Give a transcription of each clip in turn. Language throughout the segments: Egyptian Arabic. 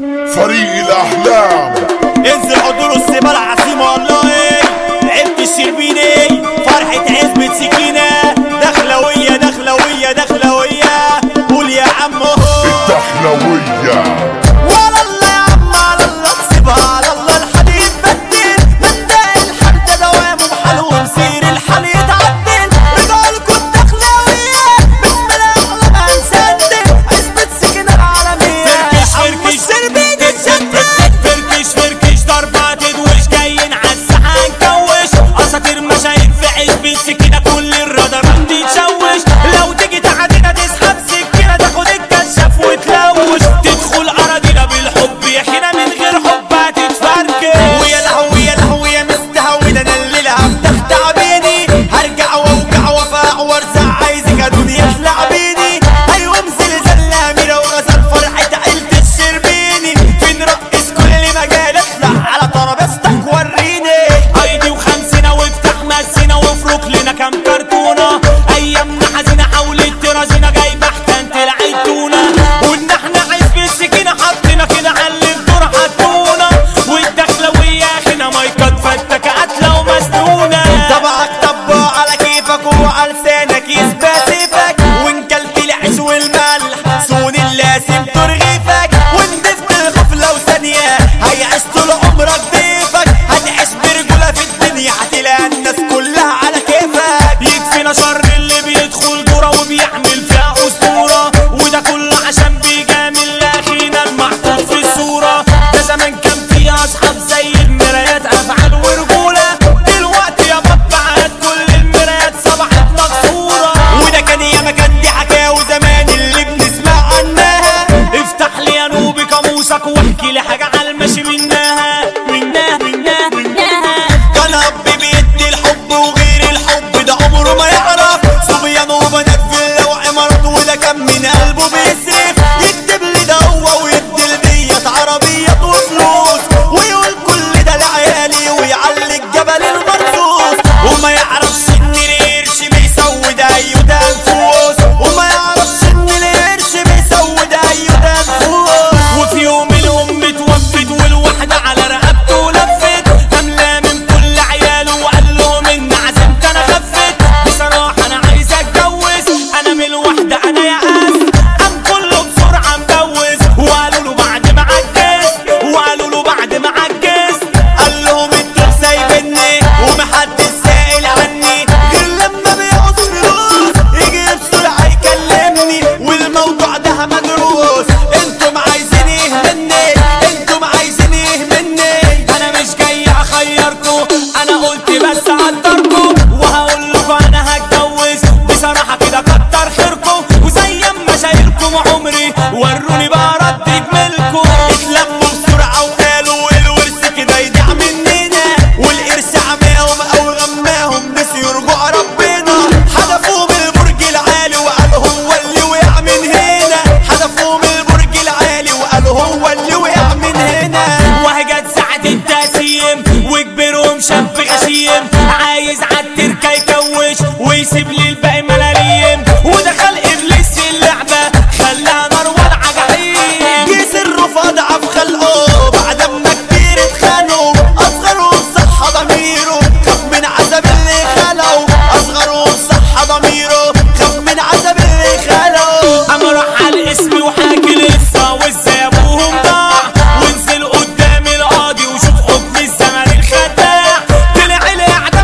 فريق الأحلام انزل حضور السبال عاصمة والله ايه عيلة الشربيني فرحة عزبة سكينة دخلوية دخلوية دخلوية قول يا عم هو الدخلوية ولا الله يا عم على الله تسيبها على الله الحديد بدل من ده الحد دوامه بحاله ومسير الحال يتعدل رجالكوا الدخلاوية بسم الله احلى ما نسدل عزبة سكينة العالمية فركش عم فركش الشربيني تشدد فركش فركش ضربة تدوش جايين عالساحة نكوش اساطير مشاهير في عزبة سكينة كل الرادارات تتشوش لو تيجي تعدينا تسحب سكينة تاخد الكشاف وتلوش تدخل اراضينا بالحب يا حين من غير حب هتتفركش ويا لهوي يا لهوي يا مستهوي ده انا الليله هفتح تعبيني هرجع واوجع وافقع وارزع عايزك يا دنيا تلعبيني هيقوم زلزال اميره وغسل فرحه عيله الشربيني فين رقص كل مجال اطلع على ترابيزتك وريني ايدي وخمسينة وافتح مسينة وافرك لنا كام كرتونة ايامنا حزينة حاولت ترازينا جايبة احسن طلعت تونة وان احنا عزب السكينة حطينا كده على الدور حطونا والدخلوية اخينا مايكات فتك قتلة ومسنونة طبعك طبع على كيفك وعلى لسانك يسبى سيفك وان كلت العيش والملح صون اللازم ترغيفك وان ضفت الغفلة وثانية هيعيش طول عمرك ضيفك هتعيش برجولة في الدنيا هتلاقي الناس كلها على كيفك يكفينا شر اللي بيدخل دورة وبيعمل فيها أسطورة وده كله عشان بيجامل أخينا المحطوط في الصورة ده زمان كان فيه أصحاب زي المرايات أفعال ورجولة دلوقتي يا بابا عاد كل المرايات صبحت مكسورة وده كان يا مكان دي حكاوي زمان اللي بنسمع عنها افتح لي يا نوبي قاموسك واحكي لي حاجة على الماشي منها منها منها منها كان اب بيدي الحب وغير الحب ده عمره ما يعرف صبيان وبنات فيلا وعمارات وده كان من قلبه بيصرف يكتب لي ده هو ويدي لديت عربيات وفلوس ويقول كل ده لعيالي ويعلي الجبل المرصوص وما يعرفش ان القرش بيسود ايوه انفوس وما يعرفش ان القرش بيسود ايوه انفوس وفي يوم الام اتوفت والواحدة على رقبته لفت املا من كل عياله وقال لهم ان عزمت انا خفت بصراحة انا عايز اتجوز انا من الوحدة انا يا اس قام كله بسرعة مجوز وقالوا له بعد ما عجزت وقالوا له بعد ما عجزت قال لهم انتوا سايبني ومحدش سائل عني غير لما بيعوز فلوس يجي بسرعة يكلمني والموضوع ده مدروس انتم عايزين ايه مني انتم عايزين ايه مني انا مش جاي اخيركم انا قلت بس اقدركم وهقول لكم انا هتجوز بصراحه كده كتر خيركم وزي ما شايلكم عمري وروني بقى رد جميلكم اتلموا بسرعة وقالوا الورث كده يضيع مننا والقرش عماهم او غماهم نسيوا رجوع ربنا حدفوه من البرج العالي وقالوا هو اللي وقع من هنا حدفوه من البرج العالي وقالوا هو اللي وقع من هنا وهجت ساعة التقسيم وكبرهم شاب غشيم عايز عالتركة يكوش ويسيب لي الباقي ملاليم ودخل ابليس اللعبة خلاها نار ولعة جحيم يسروا في اضعف خلقه بعد ما كتير اتخانقوا اصغرهم صح ضميره خاف من عذاب اللي خلقه اصغرهم صح ضميره خاف من عذاب اللي خلقه اما راح على الاسم وحاكي لسه وازاي ابوهم ضاع ونزل قدام القاضي وشوف حكم الزمن الخداع طلع الاعدام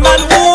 منقول